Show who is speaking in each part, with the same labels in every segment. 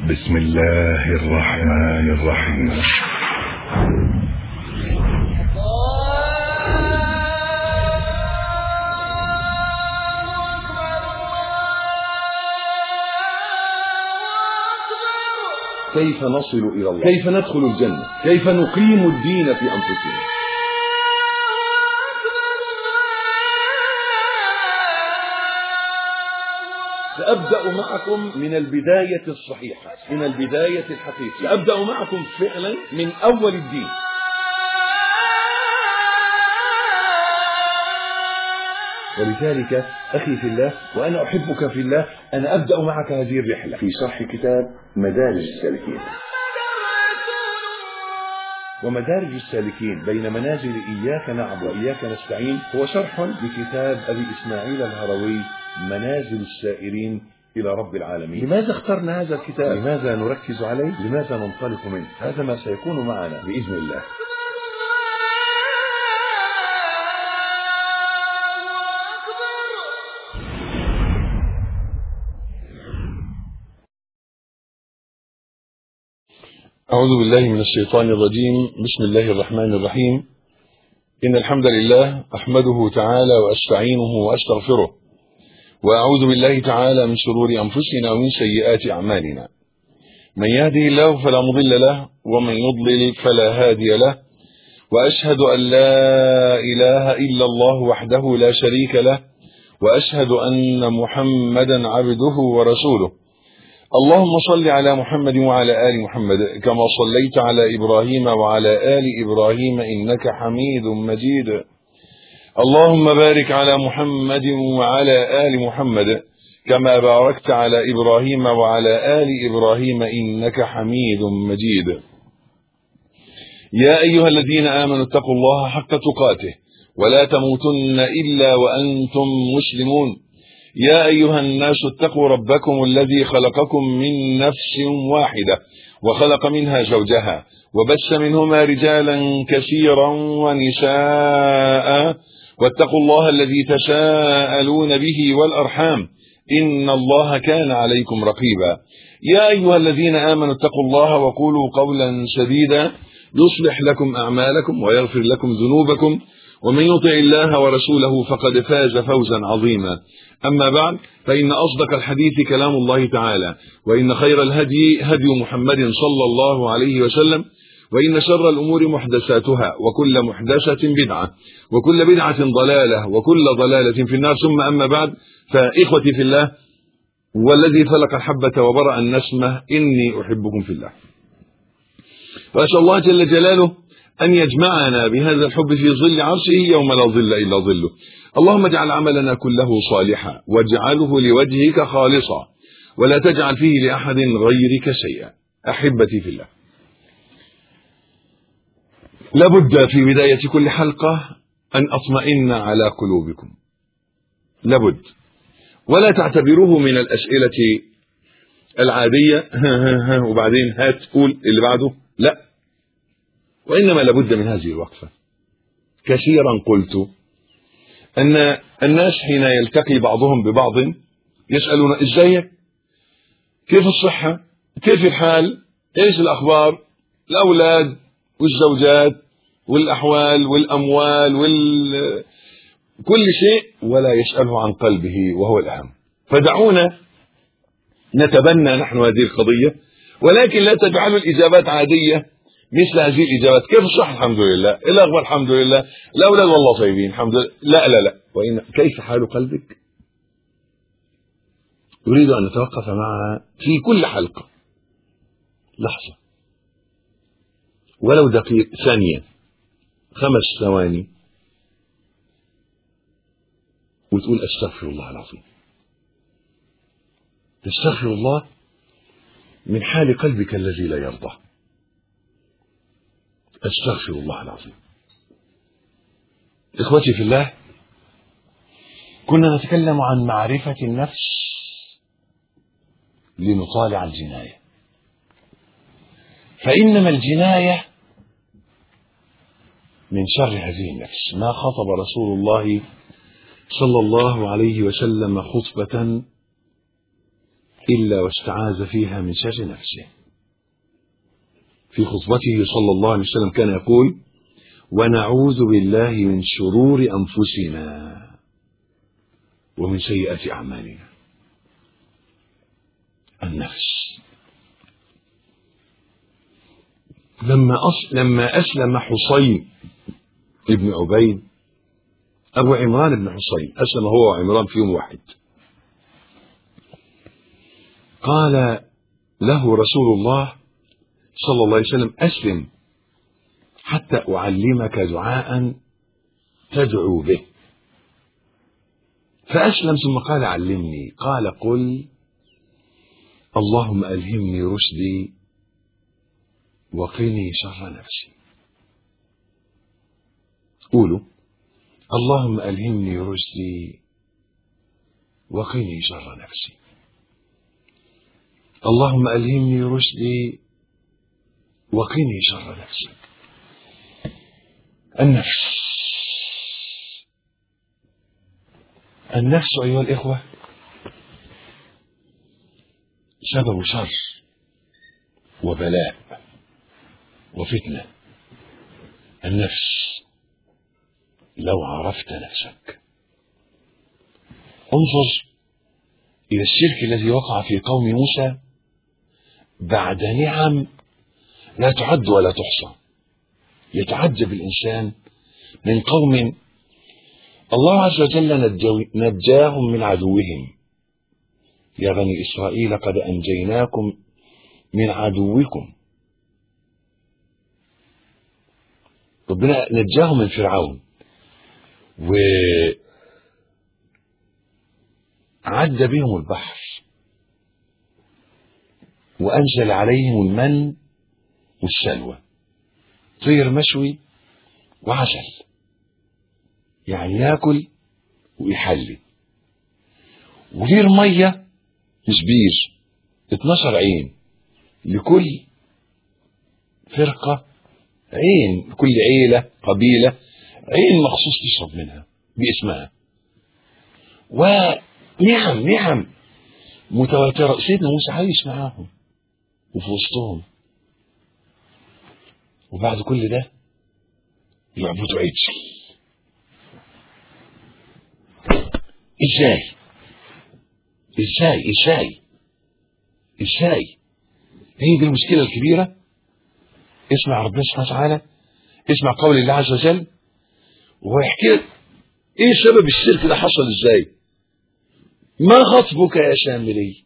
Speaker 1: بسم الله الرحمن الرحيم
Speaker 2: كيف نصل إلى الله كيف ندخل الجنة كيف نقيم الدين في أنفسنا سأبدأ معكم من البداية الصحيحة من البداية الحقيقية سأبدأ معكم فعلا من أول الدين ولذلك أخي في الله وأنا أحبك في الله أنا أبدأ معك هذه الرحلة في شرح كتاب مدارج السالكين ومدارج السالكين بين منازل إياك نعبد وإياك نستعين هو شرح لكتاب أبي إسماعيل الهروي منازل السائرين إلى رب العالمين لماذا اخترنا هذا الكتاب لماذا نركز عليه لماذا ننطلق منه هذا ما سيكون معنا بإذن الله أعوذ بالله من الشيطان الرجيم بسم الله الرحمن الرحيم إن الحمد لله أحمده تعالى وأستعينه وأستغفره وأعوذ بالله تعالى من شرور أنفسنا ومن سيئات أعمالنا من يهده الله فلا مضل له ومن يضلل فلا هادي له وأشهد أن لا إله إلا الله وحده لا شريك له وأشهد أن محمدا عبده ورسوله اللهم صل على محمد وعلى آل محمد كما صليت على إبراهيم وعلى آل إبراهيم إنك حميد مجيد اللهم بارك على محمد وعلى آل محمد كما باركت على إبراهيم وعلى آل إبراهيم إنك حميد مجيد يا أيها الذين آمنوا اتقوا الله حق تقاته ولا تموتن إلا وأنتم مسلمون يا أيها الناس اتقوا ربكم الذي خلقكم من نفس واحدة وخلق منها زوجها وبس منهما رجالا كثيرا ونساء واتقوا الله الذي تساءلون به والأرحام إن الله كان عليكم رقيبا يا أيها الذين آمنوا اتقوا الله وقولوا قولا سديدا يصلح لكم أعمالكم ويغفر لكم ذنوبكم ومن يطع الله ورسوله فقد فاز فوزا عظيما أما بعد فإن أصدق الحديث كلام الله تعالى وإن خير الهدي هدي محمد صلى الله عليه وسلم وإن شر الأمور محدثاتها وكل محدثة بدعة وكل بدعة ضلالة وكل ضلالة في النار ثم أما بعد فإخوتي في الله والذي فلق الحبة وبرأ النسمة إني أحبكم في الله وأسأل الله جل جلاله أن يجمعنا بهذا الحب في ظل عرشه يوم لا ظل إلا ظله اللهم اجعل عملنا كله صالحا واجعله لوجهك خالصا ولا تجعل فيه لأحد غيرك شيئا أحبتي في الله لابد في بداية كل حلقة أن أطمئن على قلوبكم لابد ولا تعتبروه من الأسئلة العادية وبعدين هات قول اللي بعده لا وإنما لابد من هذه الوقفة كثيرا قلت أن الناس حين يلتقي بعضهم ببعض يسألون ازيك كيف الصحة كيف الحال ايش الأخبار الأولاد والزوجات والأحوال والأموال وال كل شيء ولا يسأله عن قلبه وهو الأهم فدعونا نتبنى نحن هذه القضية ولكن لا تجعلوا الإجابات عادية مثل هذه الإجابات كيف الصحة الحمد لله إيه الأخبار الحمد لله الأولاد والله طيبين الحمد لله لا لا لا وإن كيف حال قلبك أريد أن نتوقف معها في كل حلقة لحظة ولو دقيقة ثانية خمس ثواني وتقول استغفر الله العظيم تستغفر الله من حال قلبك الذي لا يرضى استغفر الله العظيم اخوتي في الله كنا نتكلم عن معرفة النفس لنطالع الجناية فإنما الجناية من شر هذه النفس ما خطب رسول الله صلى الله عليه وسلم خطبة إلا واستعاذ فيها من شر نفسه في خطبته صلى الله عليه وسلم كان يقول ونعوذ بالله من شرور أنفسنا ومن سيئات أعمالنا النفس لما أص... لما أسلم حصين ابن عبيد أبو عمران بن حصين أسلم هو وعمران في يوم واحد قال له رسول الله صلى الله عليه وسلم أسلم حتى أعلمك دعاء تدعو به فأسلم ثم قال علمني قال قل اللهم ألهمني رشدي وقني شر نفسي قولوا اللهم ألهمني رشدي وقني شر نفسي اللهم ألهمني رشدي وقني شر نفسي النفس النفس أيها الإخوة سبب شر وبلاء وفتنة النفس لو عرفت نفسك انظر إلى الشرك الذي وقع في قوم موسى بعد نعم لا تعد ولا تحصى يتعجب الإنسان من قوم الله عز وجل نجاهم من عدوهم يا بني إسرائيل قد أنجيناكم من عدوكم ربنا نجاهم من فرعون و عد بهم البحر وأنزل عليهم المن والسلوى طير مشوي وعسل يعني ياكل ويحلي ودير ميه مش بير 12 عين لكل فرقة عين لكل عيلة قبيلة عين مخصوص تشرب منها باسمها ونعم نعم متواترة سيدنا موسى عايش معاهم وفي وسطهم وبعد كل ده يعبدوا عجل ازاي ازاي ازاي ازاي هي دي المشكله الكبيره اسمع ربنا سبحانه وتعالى اسمع قول الله عز وجل وهو يحكي لك ايه سبب الشرك ده حصل ازاي ما خطبك يا شاملي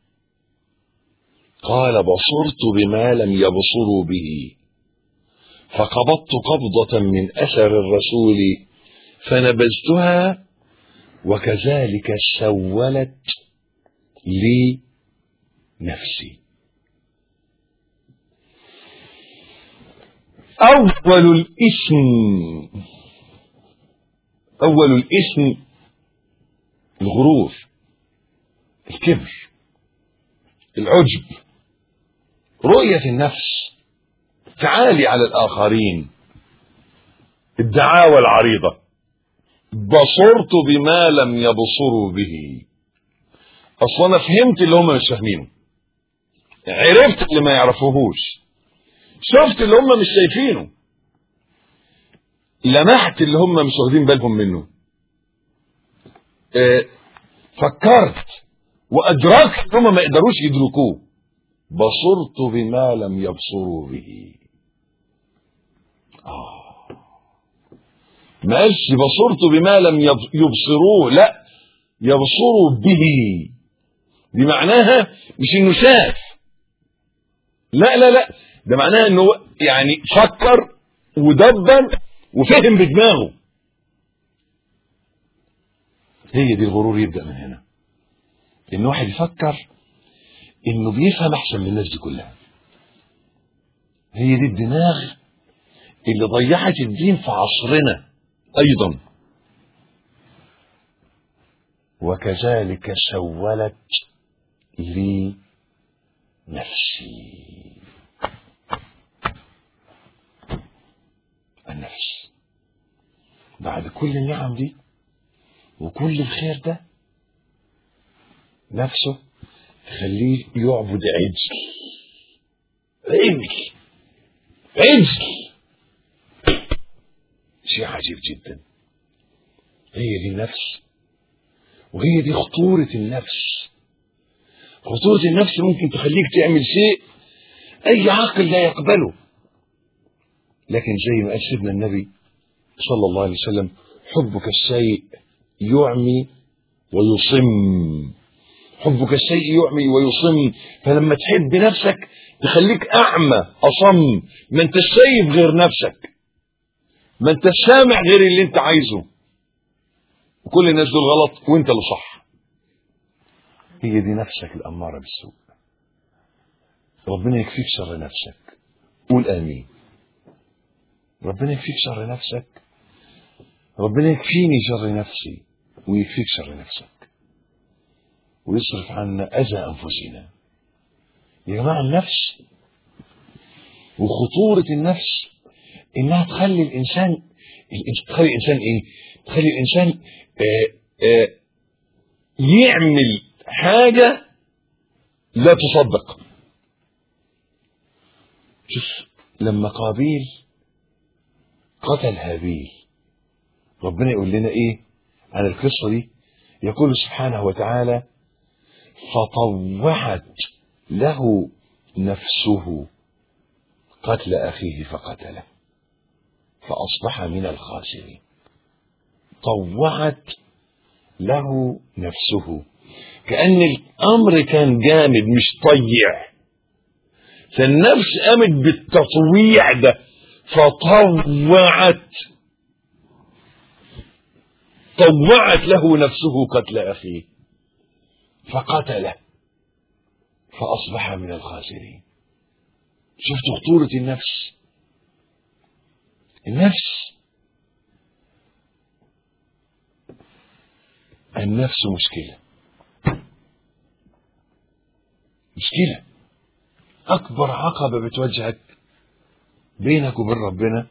Speaker 2: قال بصرت بما لم يبصروا به فقبضت قبضة من أثر الرسول فنبذتها وكذلك سولت لي نفسي أول الإثم أول الإثم الغرور الكبر العجب رؤية النفس تعالي على الآخرين الدعاوى العريضة بصرت بما لم يبصروا به اصل انا فهمت اللي هم مش فاهمينه عرفت اللي ما يعرفوهوش شفت اللي هم مش شايفينه لمحت اللي هم مش واخدين بالهم منه اه فكرت وادركت هم ما يقدروش يدركوه بصرت بما لم يبصروا به آه. ما قالش بصرت بما لم يبصروه لا يبصروا به دي معناها مش انه شاف لا لا لا ده معناها انه يعني فكر ودبر وفهم بدماغه هي دي الغرور يبدا من هنا ان واحد يفكر انه بيفهم احسن من الناس دي كلها هي دي الدماغ اللي ضيعت الدين في عصرنا ايضا وكذلك سولت لي نفسي النفس بعد كل النعم دي وكل الخير ده نفسه تخليه يعبد عجل عجل عجل شيء عجيب جدا هي دي النفس وهي دي خطورة النفس خطورة النفس ممكن تخليك تعمل شيء أي عاقل لا يقبله لكن زي ما قال سيدنا النبي صلى الله عليه وسلم حبك الشيء يعمي ويصم حبك الشيء يعمي ويصم فلما تحب نفسك تخليك أعمى أصم ما انت شايف غير نفسك ما انت سامع غير اللي انت عايزه وكل الناس دول غلط وانت اللي صح هي دي نفسك الأمارة بالسوء ربنا يكفيك شر نفسك قول آمين ربنا يكفيك شر نفسك ربنا يكفيني شر نفسي ويكفيك شر نفسك ويصرف عنا أذى أنفسنا يا جماعة النفس وخطورة النفس إنها تخلي الإنسان تخلي الإنسان إيه؟ تخلي الإنسان آآ آآ يعمل حاجة لا تصدق شوف لما قابيل قتل هابيل ربنا يقول لنا ايه عن القصة دي يقول سبحانه وتعالى فطوعت له نفسه قتل أخيه فقتله فأصبح من الخاسرين طوعت له نفسه كأن الأمر كان جامد مش طيع فالنفس قامت بالتطويع ده فطوعت طوعت له نفسه قتل أخيه فقتله فأصبح من الخاسرين شفت خطورة النفس النفس النفس مشكلة مشكلة أكبر عقبة بتواجهك بينك وبين ربنا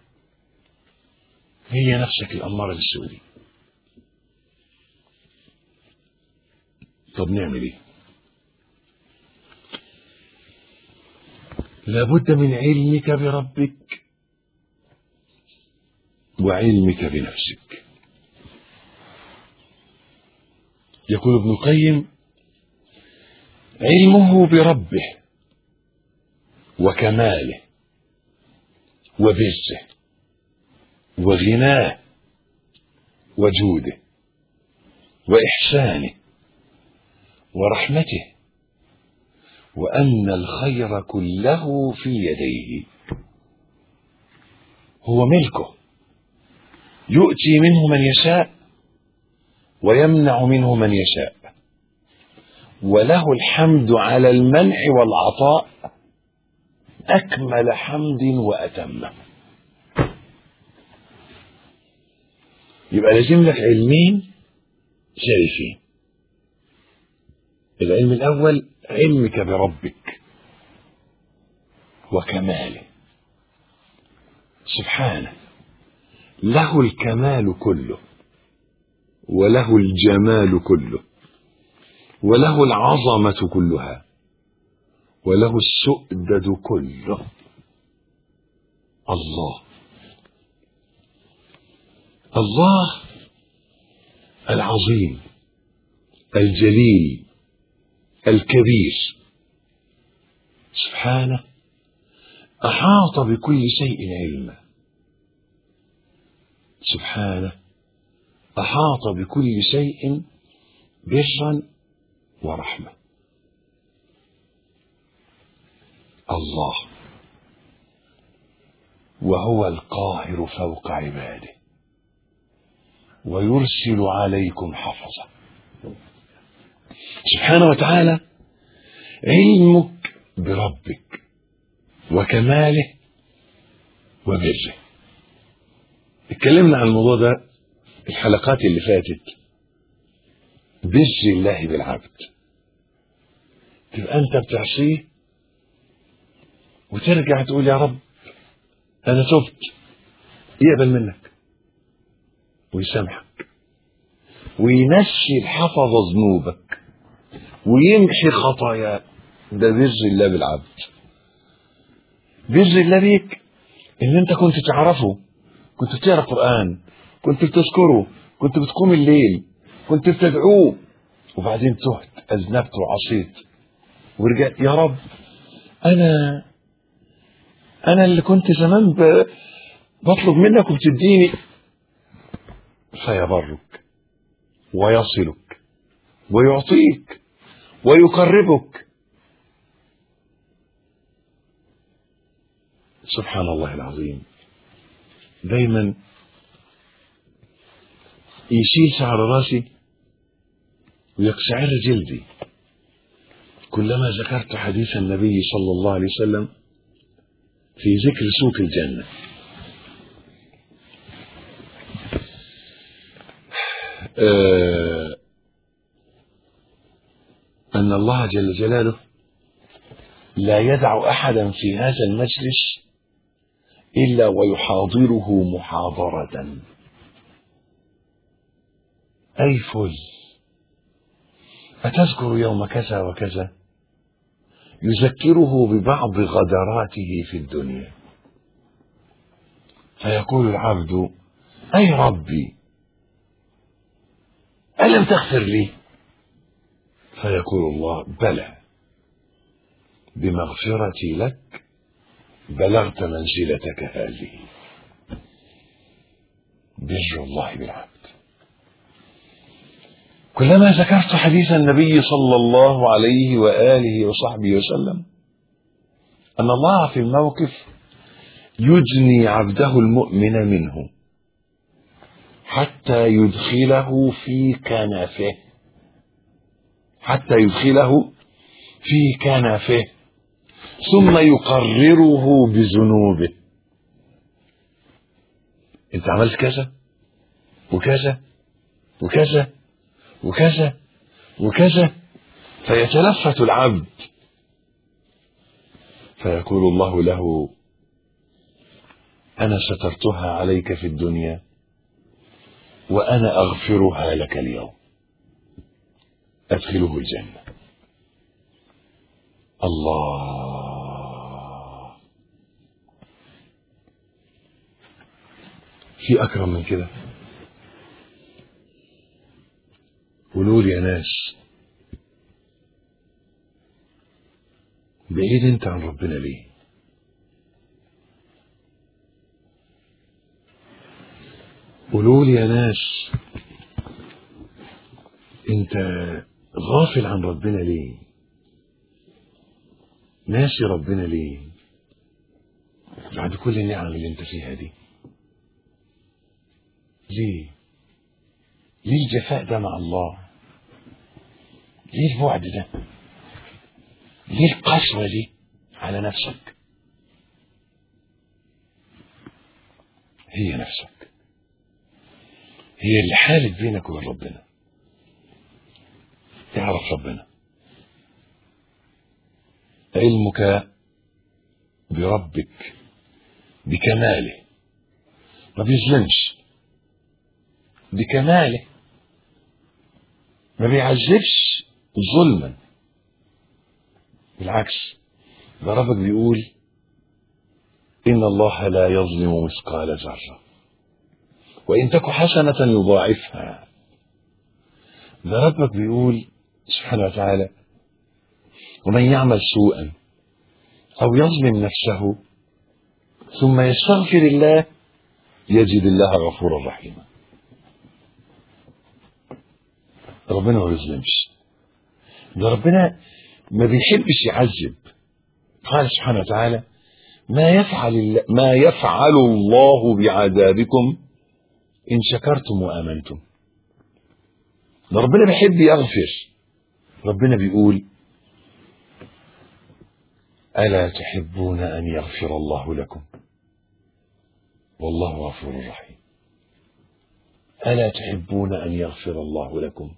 Speaker 2: هي نفسك الأمارة بالسوء دي طب نعمل ايه لابد من علمك بربك وعلمك بنفسك يقول ابن القيم علمه بربه وكماله وبره وغناه وجوده وإحسانه ورحمته وأن الخير كله في يديه هو ملكه يؤتي منه من يشاء ويمنع منه من يشاء وله الحمد على المنع والعطاء أكمل حمد وأتمه يبقى لازم لك علمين شريفين العلم الأول علمك بربك وكماله سبحانه له الكمال كله وله الجمال كله وله العظمة كلها وله السؤدد كله الله الله العظيم الجليل الكبير سبحانه أحاط بكل شيء علما سبحانه أحاط بكل شيء برا ورحمة الله وهو القاهر فوق عباده ويرسل عليكم حفظه سبحانه وتعالى علمك بربك وكماله وبره اتكلمنا عن الموضوع ده في الحلقات اللي فاتت بر الله بالعبد تبقى انت بتعصيه وترجع تقول يا رب انا تبت يقبل منك ويسامحك وينشي الحفظ ذنوبك ويمحي خطاياه ده بر الله بالعبد بر الله بيك ان انت كنت تعرفه كنت بتقرا قران كنت بتذكره كنت بتقوم الليل كنت بتدعوه وبعدين تهت اذنبت وعصيت ورجعت يا رب انا انا اللي كنت زمان ب... بطلب منك وبتديني فيبرك ويصلك ويعطيك ويقربك سبحان الله العظيم دايما يشيل شعر راسي ويقشعر جلدي كلما ذكرت حديث النبي صلى الله عليه وسلم في ذكر سوق الجنة آه أن الله جل جلاله لا يدع أحدا في هذا المجلس إلا ويحاضره محاضرة أي فل أتذكر يوم كذا وكذا يذكره ببعض غدراته في الدنيا فيقول العبد أي ربي ألم تغفر لي فيقول الله بلى بمغفرتي لك بلغت منزلتك هذه بر الله بالعبد كلما ذكرت حديث النبي صلى الله عليه واله وصحبه وسلم ان الله في الموقف يجني عبده المؤمن منه حتى يدخله في كنفه حتى يدخله في كنفه ثم يقرره بذنوبه انت عملت كذا وكذا وكذا وكذا وكذا فيتلفت العبد فيقول الله له انا سترتها عليك في الدنيا وانا اغفرها لك اليوم ادخله الجنه الله في اكرم من كده قولوا لي يا ناس بعيد انت عن ربنا ليه قولوا لي يا ناس انت غافل عن ربنا ليه ناسي ربنا ليه بعد كل النعم اللي انت فيها دي ليه ليه الجفاء ده مع الله ليه البعد ده ليه القسوة دي على نفسك هي نفسك هي اللي حالت بينك وبين ربنا تعرف ربنا علمك بربك بكماله ما بيظلمش بكماله ما بيعذبش ظلما بالعكس ده ربك بيقول إن الله لا يظلم مثقال ذرة وإن تك حسنة يضاعفها ده ربك بيقول سبحانه وتعالى ومن يعمل سوءا أو يظلم نفسه ثم يستغفر الله يجد الله غفورا رحيما ربنا ما بيظلمش ده ربنا ما بيحبش يعذب قال سبحانه وتعالى ما يفعل ما يفعل الله بعذابكم إن شكرتم وآمنتم ده ربنا بيحب يغفر ربنا بيقول ألا تحبون أن يغفر الله لكم والله غفور رحيم ألا تحبون أن يغفر الله لكم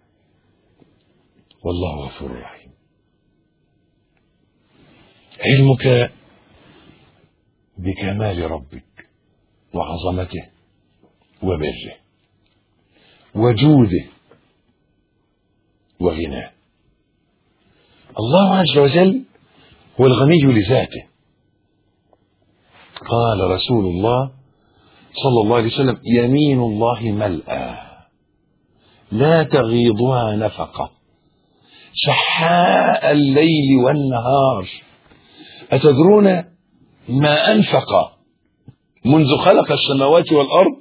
Speaker 2: والله غفور رحيم علمك بكمال ربك وعظمته وبره وجوده وغناه الله عز وجل هو الغني لذاته قال رسول الله صلى الله عليه وسلم يمين الله ملأى لا تغيضها نفقة سحاء الليل والنهار أتدرون ما أنفق منذ خلق السماوات والأرض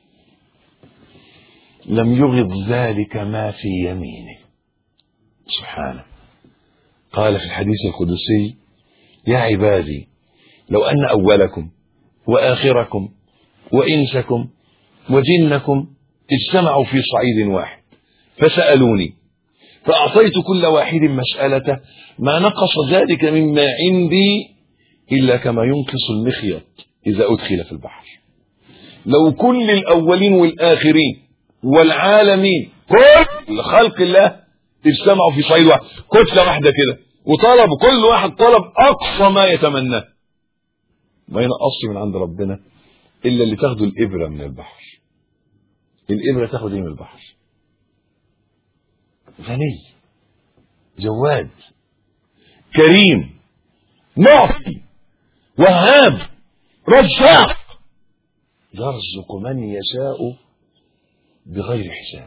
Speaker 2: لم يغض ذلك ما في يمينه سبحانه قال في الحديث القدسي يا عبادي لو أن أولكم وآخركم وإنسكم وجنكم اجتمعوا في صعيد واحد فسألوني فأعطيت كل واحد مسألته ما نقص ذلك مما عندي إلا كما ينقص المخيط إذا أدخل في البحر لو كل الأولين والآخرين والعالمين كل خلق الله اجتمعوا في صعيد واحد كتلة واحدة كده وطلبوا كل واحد طلب أقصى ما يتمناه ما ينقصش من عند ربنا إلا اللي تاخده الإبرة من البحر الإبرة تاخد إيه من البحر غني جواد كريم معطي وهاب رزاق يرزق من يشاء بغير حساب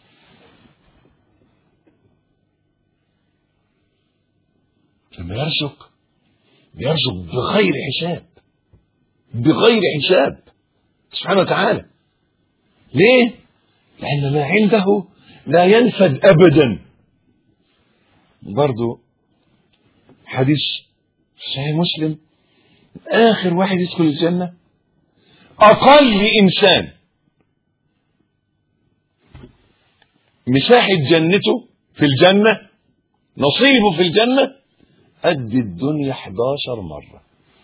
Speaker 2: لما يرزق بيرزق بغير حساب بغير حساب سبحانه وتعالى ليه لأن ما عنده لا ينفد أبدا برضو حديث صحيح مسلم آخر واحد يدخل الجنة أقل إنسان مساحة جنته في الجنة نصيبه في الجنة قد الدنيا 11 مرة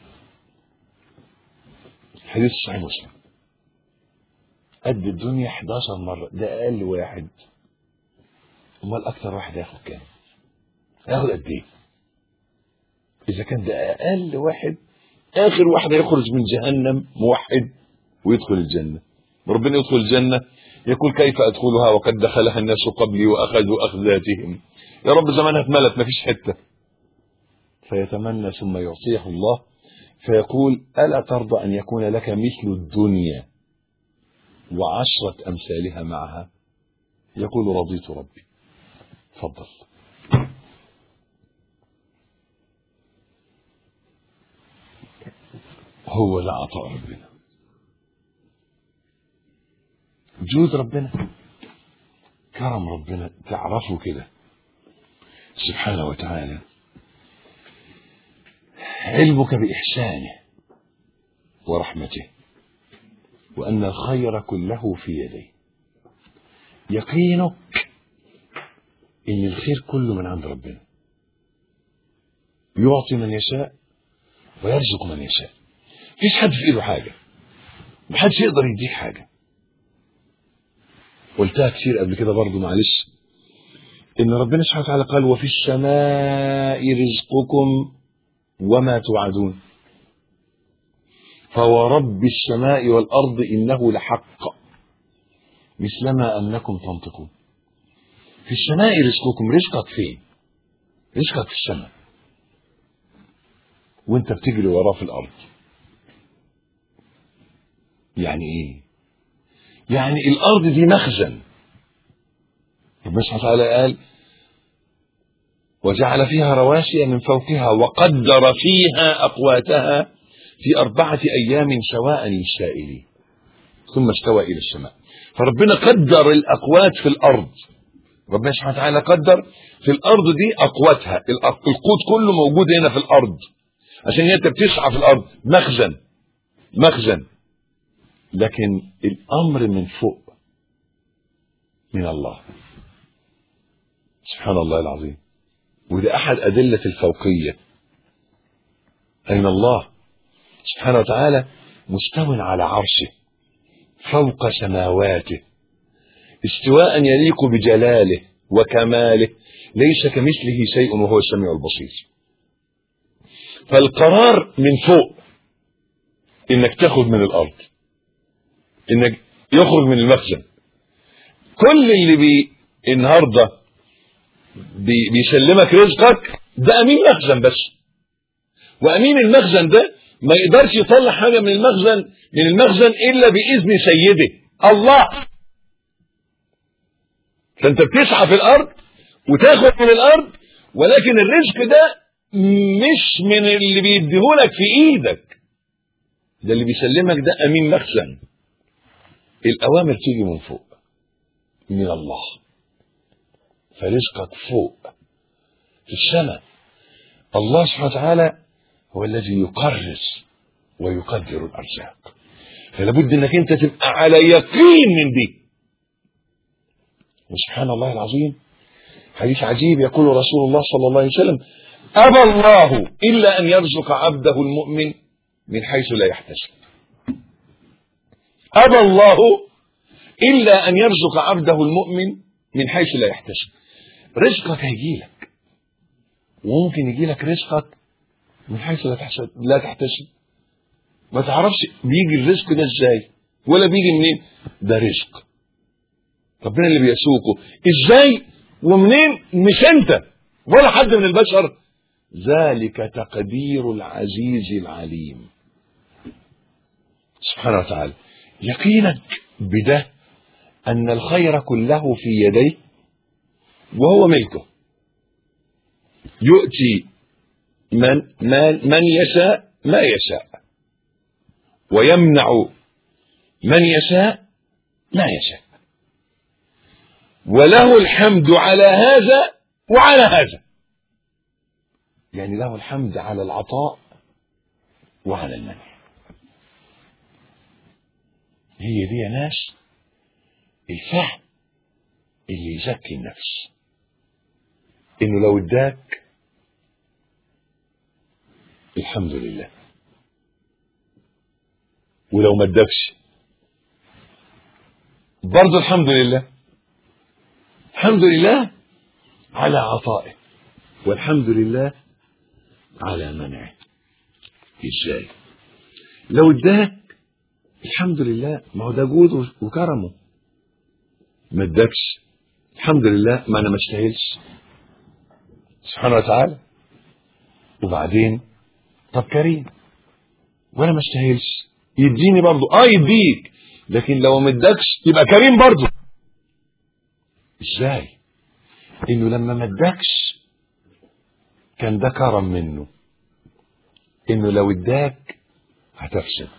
Speaker 2: حديث صحيح مسلم قد الدنيا 11 مرة ده أقل واحد أمال أكتر واحد هياخد كام؟ هياخد قد إيه؟ إذا كان ده أقل واحد آخر واحد هيخرج من جهنم موحد ويدخل الجنة ربنا يدخل الجنة يقول كيف أدخلها وقد دخلها الناس قبلي وأخذوا أخذاتهم يا رب زمانها اتملت ما فيش حتة فيتمنى ثم يعطيه الله فيقول ألا ترضى أن يكون لك مثل الدنيا وعشرة أمثالها معها يقول رضيت ربي تفضل هو ده عطاء ربنا جود ربنا كرم ربنا تعرفه كده سبحانه وتعالى علمك بإحسانه ورحمته وأن الخير كله في يديه يقينك إن الخير كله من عند ربنا يعطي من يشاء ويرزق من يشاء مفيش حد في ايده حاجة محدش يقدر يديك حاجة قلتها كتير قبل كده برضو معلش ان ربنا سبحانه وتعالى قال وفي السماء رزقكم وما توعدون فورب السماء والارض انه لحق مثلما انكم تنطقون في السماء رزقكم رزقك فين رزقك في السماء وانت بتجري وراه في الارض يعني ايه يعني الارض دي مخزن ربنا سبحانه وتعالى قال وجعل فيها رواسي من فوقها وقدر فيها اقواتها في اربعه ايام سواء للسائلين ثم استوى الى السماء فربنا قدر الاقوات في الارض ربنا سبحانه وتعالى قدر في الارض دي اقواتها القوت كله موجود هنا في الارض عشان هي انت بتسعى في الارض مخزن مخزن لكن الامر من فوق من الله سبحان الله العظيم وده احد ادله الفوقيه اين الله سبحانه وتعالى مستو على عرشه فوق سماواته استواء يليق بجلاله وكماله ليس كمثله شيء وهو السميع البصير فالقرار من فوق انك تاخد من الارض انك يخرج من المخزن كل اللي بي النهارده بي بيسلمك رزقك ده امين مخزن بس وامين المخزن ده ما يقدرش يطلع حاجه من المخزن من المخزن الا باذن سيده الله فانت بتسعى في الارض وتاخد من الارض ولكن الرزق ده مش من اللي بيديهولك في ايدك ده اللي بيسلمك ده امين مخزن الاوامر تيجي من فوق من الله فرزقك فوق في السماء الله سبحانه وتعالى هو الذي يقرص ويقدر الارزاق فلا بد انك انت تبقى على يقين من دي وسبحان الله العظيم حديث عجيب يقول رسول الله صلى الله عليه وسلم ابى الله الا ان يرزق عبده المؤمن من حيث لا يحتسب ابى الله الا ان يرزق عبده المؤمن من حيث لا يحتسب رزقك هيجي لك وممكن يجي لك رزقك من حيث لا تحسب لا تحتسب ما تعرفش بيجي الرزق ده ازاي ولا بيجي منين ده رزق ربنا اللي بيسوقه ازاي ومنين مش انت ولا حد من البشر ذلك تقدير العزيز العليم سبحانه وتعالى يقينك بده ان الخير كله في يديه وهو ملكه يؤتي من من من يشاء ما يشاء ويمنع من يشاء ما يشاء وله الحمد على هذا وعلى هذا يعني له الحمد على العطاء وعلى المنع هي دي يا ناس الفهم اللي يزكي النفس انه لو اداك الحمد لله ولو ما ادكش برضه الحمد لله الحمد لله على عطائه والحمد لله على منعه ازاي لو اداك الحمد لله ما هو ده جوده وكرمه ما ادكش الحمد لله ما انا ما استاهلش سبحانه وتعالى وبعدين طب كريم وانا ما استاهلش يديني برضه اه يديك لكن لو ما ادكش يبقى كريم برضه ازاي انه لما ما ادكش كان ده كرم منه انه لو اداك هتفسد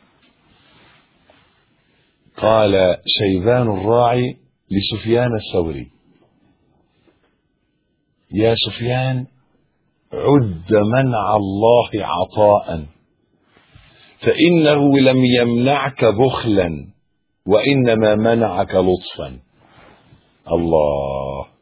Speaker 2: قال شيبان الراعي لسفيان الثوري يا سفيان عد منع الله عطاء فانه لم يمنعك بخلا وانما منعك لطفا الله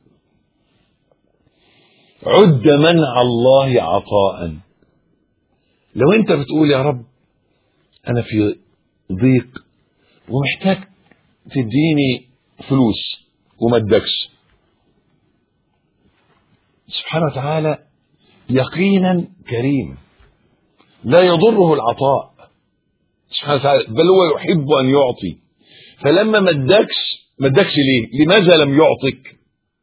Speaker 2: عد منع الله عطاء لو انت بتقول يا رب انا في ضيق ومحتاج تديني فلوس وما ادكش سبحانه وتعالى يقينا كريم لا يضره العطاء سبحانه وتعالى بل هو يحب ان يعطي فلما ما ادكش ما ادكش ليه لماذا لم يعطك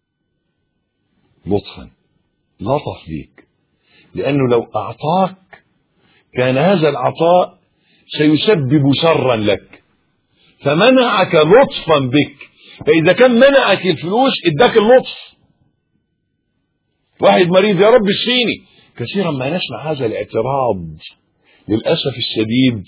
Speaker 2: لطفا لطف بيك لانه لو اعطاك كان هذا العطاء سيسبب شرا لك فمنعك لطفا بك فاذا كان منعك الفلوس اداك اللطف واحد مريض يا رب اشفيني كثيرا ما نسمع هذا الاعتراض للاسف الشديد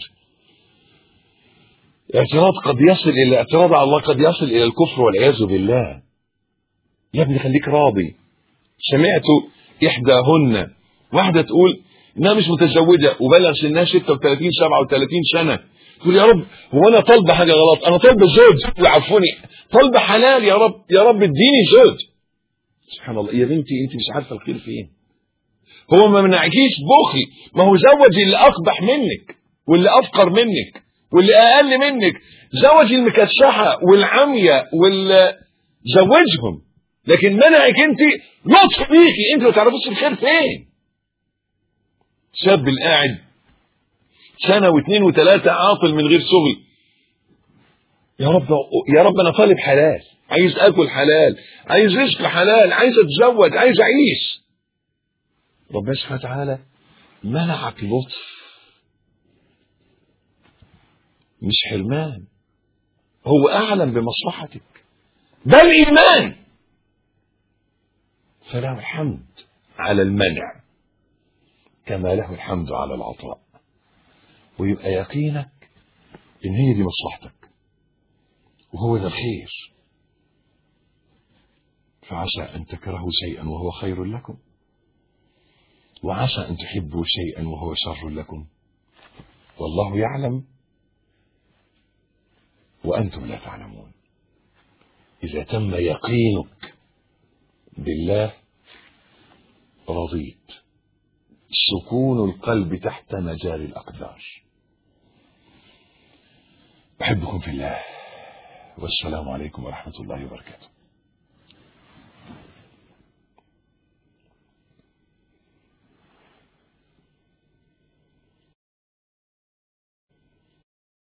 Speaker 2: اعتراض قد يصل الى الاعتراض على الله قد يصل الى الكفر والعياذ بالله يا ابني خليك راضي سمعت احداهن واحده تقول انها مش متزوجه وبلغ سنها 36 37 سنه تقول يا رب هو انا طالبه حاجه غلط انا طالبه زوج وعفوني طالبه حلال يا رب يا رب اديني زوج سبحان الله يا بنتي انت مش عارفه الخير فين هو ما منعكيش بخل ما هو زوج اللي اقبح منك واللي افقر منك واللي اقل منك زوج المكشحه والعمية واللي زوجهم لكن منعك انت لطف بيكي انت ما تعرفيش الخير فين شاب القاعد سنه واثنين وثلاثه عاطل من غير شغل يا رب يا رب انا طالب حلال عايز اكل حلال عايز رزق حلال عايز اتزوج عايز اعيش ربنا سبحانه وتعالى منعك لطف مش حرمان هو أعلم بمصلحتك بل إيمان فله الحمد على المنع كما له الحمد على العطاء ويبقى يقينك إن هي دي مصلحتك وهو ده الخير فعسى أن تكرهوا شيئا وهو خير لكم وعسى أن تحبوا شيئا وهو شر لكم والله يعلم وأنتم لا تعلمون إذا تم يقينك بالله رضيت سكون القلب تحت مجال الأقدار أحبكم في الله والسلام عليكم ورحمة الله وبركاته